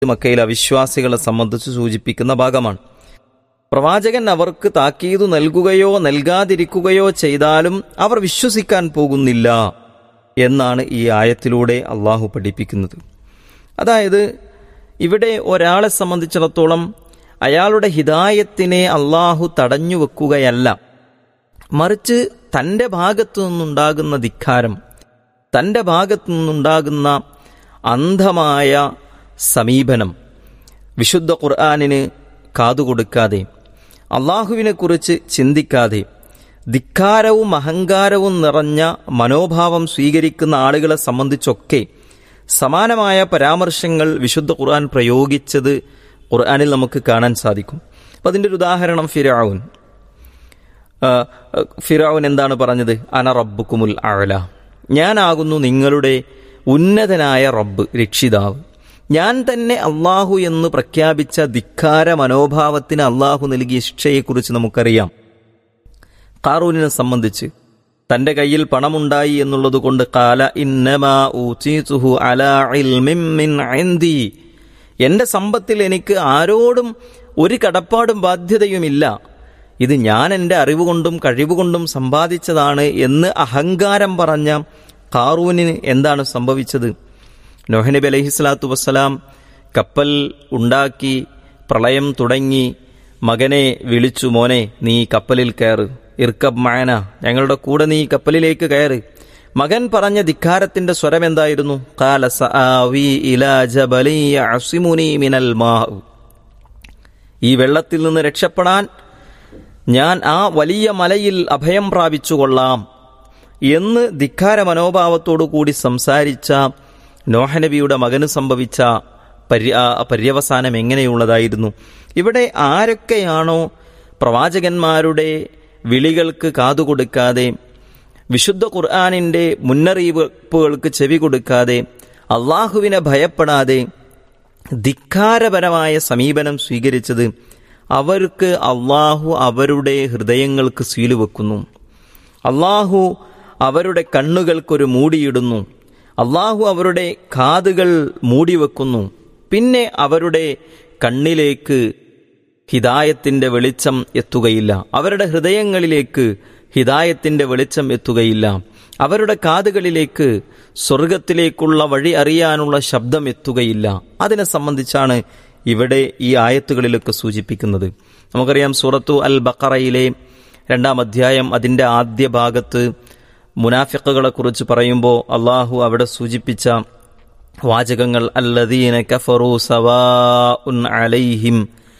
മക്കയിലെ അവിശ്വാസികളെ സംബന്ധിച്ച് സൂചിപ്പിക്കുന്ന ഭാഗമാണ് പ്രവാചകൻ അവർക്ക് താക്കീതു നൽകുകയോ നൽകാതിരിക്കുകയോ ചെയ്താലും അവർ വിശ്വസിക്കാൻ പോകുന്നില്ല എന്നാണ് ഈ ആയത്തിലൂടെ അള്ളാഹു പഠിപ്പിക്കുന്നത് അതായത് ഇവിടെ ഒരാളെ സംബന്ധിച്ചിടത്തോളം അയാളുടെ ഹിതായത്തിനെ അള്ളാഹു തടഞ്ഞു വെക്കുകയല്ല മറിച്ച് തൻ്റെ ഭാഗത്തു നിന്നുണ്ടാകുന്ന ധിക്കാരം തൻ്റെ ഭാഗത്തു നിന്നുണ്ടാകുന്ന അന്ധമായ സമീപനം വിശുദ്ധ ഖുർആാനിന് കാതുകൊടുക്കാതെ അള്ളാഹുവിനെക്കുറിച്ച് ചിന്തിക്കാതെ ധിക്കാരവും അഹങ്കാരവും നിറഞ്ഞ മനോഭാവം സ്വീകരിക്കുന്ന ആളുകളെ സംബന്ധിച്ചൊക്കെ സമാനമായ പരാമർശങ്ങൾ വിശുദ്ധ ഖുർആൻ പ്രയോഗിച്ചത് ഖുർആനിൽ നമുക്ക് കാണാൻ സാധിക്കും അപ്പം അതിൻ്റെ ഒരു ഉദാഹരണം ഫിരാവുൻ ഫിറാവുൻ എന്താണ് പറഞ്ഞത് അന റബ്ബുക്കുമുൽ അഴല ഞാനാകുന്നു നിങ്ങളുടെ ഉന്നതനായ റബ്ബ് രക്ഷിതാവ് ഞാൻ തന്നെ അള്ളാഹു എന്ന് പ്രഖ്യാപിച്ച ധിക്കാര മനോഭാവത്തിന് അള്ളാഹു നൽകിയ ശിക്ഷയെക്കുറിച്ച് നമുക്കറിയാം കാറൂനിനെ സംബന്ധിച്ച് തന്റെ കയ്യിൽ പണമുണ്ടായി എന്നുള്ളത് കൊണ്ട് കാല ഇന്നമാ ഊതീതുഹു അലാ ഇൽമിൻ മിൻ ഇൻദി എന്റെ സമ്പത്തിൽ എനിക്ക് ആരോടും ഒരു കടപ്പാടും ബാധ്യതയുമില്ല ഇത് ഞാൻ എൻ്റെ അറിവുകൊണ്ടും കഴിവുകൊണ്ടും സമ്പാദിച്ചതാണ് എന്ന് അഹങ്കാരം പറഞ്ഞ കാറൂനിന് എന്താണ് സംഭവിച്ചത് നോഹനബി അലഹിസ്ലാത്തു വസ്സലാം കപ്പൽ ഉണ്ടാക്കി പ്രളയം തുടങ്ങി മകനെ വിളിച്ചു മോനെ നീ കപ്പലിൽ കയറ് ഇർക്കബ് മായന ഞങ്ങളുടെ കൂടെ നീ കപ്പലിലേക്ക് കയറ് മകൻ പറഞ്ഞ ധിക്കാരത്തിന്റെ സ്വരം എന്തായിരുന്നു കാല സആവി ഇലാ ജബലി യഅസിമുനി മിനൽ മാ ഈ വെള്ളത്തിൽ നിന്ന് രക്ഷപ്പെടാൻ ഞാൻ ആ വലിയ മലയിൽ അഭയം പ്രാപിച്ചുകൊള്ളാം എന്ന് ധിക്കാര മനോഭാവത്തോടു കൂടി സംസാരിച്ച നോഹനബിയുടെ മകന് സംഭവിച്ച പര്യ പര്യവസാനം എങ്ങനെയുള്ളതായിരുന്നു ഇവിടെ ആരൊക്കെയാണോ പ്രവാചകന്മാരുടെ വിളികൾക്ക് കാതുകൊടുക്കാതെ വിശുദ്ധ ഖുർആാനിൻ്റെ മുന്നറിയിപ്പുകൾക്ക് ചെവി കൊടുക്കാതെ അള്ളാഹുവിനെ ഭയപ്പെടാതെ ധിക്കാരപരമായ സമീപനം സ്വീകരിച്ചത് അവർക്ക് അള്ളാഹു അവരുടെ ഹൃദയങ്ങൾക്ക് സീല് വെക്കുന്നു അള്ളാഹു അവരുടെ കണ്ണുകൾക്കൊരു മൂടിയിടുന്നു അള്ളാഹു അവരുടെ കാതുകൾ മൂടിവെക്കുന്നു പിന്നെ അവരുടെ കണ്ണിലേക്ക് ഹിതായത്തിൻ്റെ വെളിച്ചം എത്തുകയില്ല അവരുടെ ഹൃദയങ്ങളിലേക്ക് ഹിതായത്തിൻ്റെ വെളിച്ചം എത്തുകയില്ല അവരുടെ കാതുകളിലേക്ക് സ്വർഗത്തിലേക്കുള്ള വഴി അറിയാനുള്ള ശബ്ദം എത്തുകയില്ല അതിനെ സംബന്ധിച്ചാണ് ഇവിടെ ഈ ആയത്തുകളിലൊക്കെ സൂചിപ്പിക്കുന്നത് നമുക്കറിയാം സൂറത്തു അൽ ബക്കറയിലെ രണ്ടാം അധ്യായം അതിൻ്റെ ആദ്യ ഭാഗത്ത് മുനാഫിക്കുകളെ കുറിച്ച് പറയുമ്പോൾ അള്ളാഹു അവിടെ സൂചിപ്പിച്ച വാചകങ്ങൾ അല്ലദീന കഫറു സവാ ഉൻ അലൈഹിം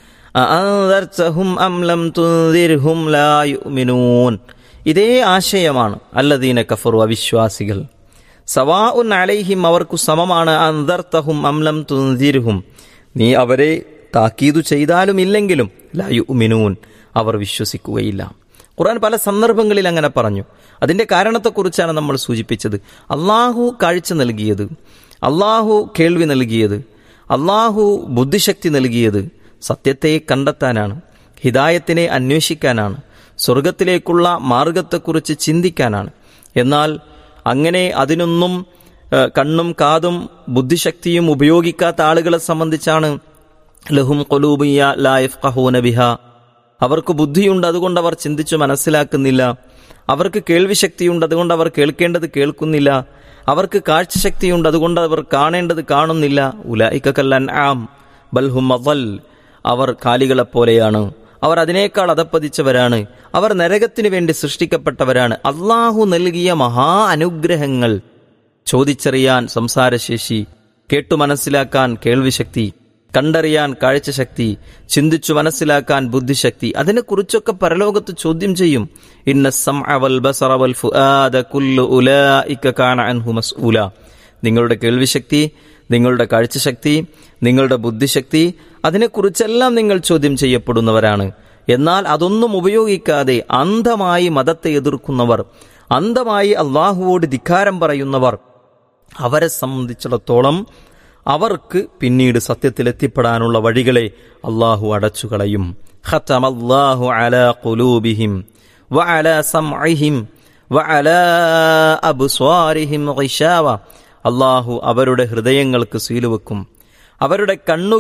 അഅൻദർതഹും അം ലം തുൻദിർഹും ലാ യുഅ്മിനൂൻ ഇതേ ആശയമാണ് അല്ലദീന കഫറു അവിശ്വാസികൾ സവാ ഉൻ അലൈഹിം അവർക്കു സമമാണ് അൻദർതഹും അം ലം തുൻദിർഹും നീ അവരെ താക്കീതു ചെയ്താലും ഇല്ലെങ്കിലും ലാ യുഅ്മിനൂൻ അവർ വിശ്വസിക്കുകയില്ല ഖുർആൻ പല സന്ദർഭങ്ങളിൽ അങ്ങനെ പറഞ്ഞു അതിന്റെ കാരണത്തെക്കുറിച്ചാണ് നമ്മൾ സൂചിപ്പിച്ചത് അള്ളാഹു കാഴ്ച നൽകിയത് അള്ളാഹു കേൾവി നൽകിയത് അള്ളാഹു ബുദ്ധിശക്തി നൽകിയത് സത്യത്തെ കണ്ടെത്താനാണ് ഹിതായത്തിനെ അന്വേഷിക്കാനാണ് സ്വർഗത്തിലേക്കുള്ള മാർഗത്തെക്കുറിച്ച് ചിന്തിക്കാനാണ് എന്നാൽ അങ്ങനെ അതിനൊന്നും കണ്ണും കാതും ബുദ്ധിശക്തിയും ഉപയോഗിക്കാത്ത ആളുകളെ സംബന്ധിച്ചാണ് ലഹും കൊലൂബിയ ലായഫ് കഹൂന ബിഹ അവർക്ക് ബുദ്ധിയുണ്ട് അതുകൊണ്ട് അവർ ചിന്തിച്ചു മനസ്സിലാക്കുന്നില്ല അവർക്ക് കേൾവിശക്തിയുണ്ട് അതുകൊണ്ട് അവർ കേൾക്കേണ്ടത് കേൾക്കുന്നില്ല അവർക്ക് കാഴ്ചശക്തിയുണ്ട് അതുകൊണ്ട് അവർ കാണേണ്ടത് കാണുന്നില്ല ഉലായിക്കല്ലൻ ആം ബൽഹും അവൽ അവർ കാലികളെപ്പോലെയാണ് അവർ അതിനേക്കാൾ അതപ്പതിച്ചവരാണ് അവർ നരകത്തിനു വേണ്ടി സൃഷ്ടിക്കപ്പെട്ടവരാണ് അള്ളാഹു നൽകിയ മഹാ അനുഗ്രഹങ്ങൾ ചോദിച്ചറിയാൻ സംസാരശേഷി കേട്ടു മനസ്സിലാക്കാൻ കേൾവിശക്തി കണ്ടറിയാൻ കാഴ്ചശക്തി ചിന്തിച്ചു മനസ്സിലാക്കാൻ ബുദ്ധിശക്തി അതിനെക്കുറിച്ചൊക്കെ പരലോകത്ത് ചോദ്യം ചെയ്യും ഇന്ന സംഅവൽ ബസറവൽ ഫുആദ കുല്ലു ഉലായിക കാന അൻഹു മസ്ഊല നിങ്ങളുടെ കേൾവിശക്തി നിങ്ങളുടെ കാഴ്ചശക്തി നിങ്ങളുടെ ബുദ്ധിശക്തി അതിനെക്കുറിച്ചെല്ലാം നിങ്ങൾ ചോദ്യം ചെയ്യപ്പെടുന്നവരാണ് എന്നാൽ അതൊന്നും ഉപയോഗിക്കാതെ അന്ധമായി മതത്തെ എതിർക്കുന്നവർ അന്ധമായി അള്ളാഹുവോട് ധിക്കാരം പറയുന്നവർ അവരെ സംബന്ധിച്ചിടത്തോളം അവർക്ക് പിന്നീട് സത്യത്തിലെത്തിപ്പെടാനുള്ള വഴികളെ അള്ളാഹു അടച്ചുകളയും ഖത്തമ അല്ലാഹു അലാ ഖുലൂബിഹിം വഅലാ സംഇഹിം വഅലാ അബ്സ്വാരിഹിം ഗിശാവ അള്ളാഹു അവരുടെ ഹൃദയങ്ങൾക്ക് സീലുവെക്കും അവരുടെ കണ്ണു